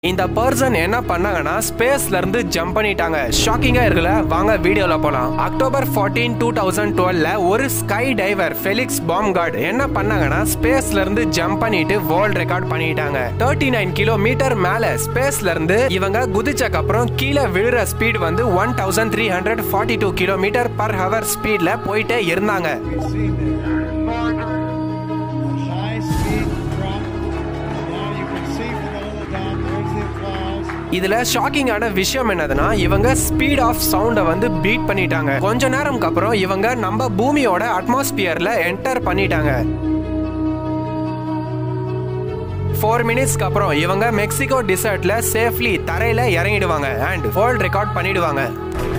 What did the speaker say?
இந்த பர்சன் என்ன பண்ணாங்கன்னா ஸ்பேஸ்ல இருந்து ஜம்ப் பண்ணிட்டாங்க ஷாக்கிங்கா இருக்குல்ல வாங்க வீடியோல போலாம் அக்டோபர் 14 டூ தௌசண்ட் டுவெல்ல ஒரு ஸ்கை டைவர் ஃபெலிக்ஸ் பாம்கார்டு என்ன பண்ணாங்கன்னா ஸ்பேஸ்ல இருந்து ஜம்ப் பண்ணிட்டு வேர்ல்ட் ரெக்கார்ட் பண்ணிட்டாங்க தேர்ட்டி நைன் கிலோமீட்டர் மேல ஸ்பேஸ்ல இருந்து இவங்க குதிச்சக்கு அப்புறம் கீழே விழுற ஸ்பீட் வந்து one thousand three hundred forty two kilometre per hour ஸ்பீட்ல போயிட்டே இருந்தாங்க We've seen the high speed drop. Now you can see from all the down, there's the applause. இதுல ஷாக்கிங்கான விஷயம் என்னதுன்னா இவங்க ஸ்பீட் ஆஃப் சவுண்ட வந்து பீட் பண்ணிட்டாங்க கொஞ்ச நேரம்க்கு அப்புறம் இவங்க நம்ம பூமியோட அட்மாஸ்பியர்ல என்டர் பண்ணிட்டாங்க ஃபோர் மினிட்ஸ்க்கு அப்புறம் இவங்க மெக்சிகோ டிசர்ட்ல சேஃப்லி தரையில இறங்கிடுவாங்க அண்ட் வேர்ல்ட் ரெக்கார்ட் பண்ணிடுவாங்க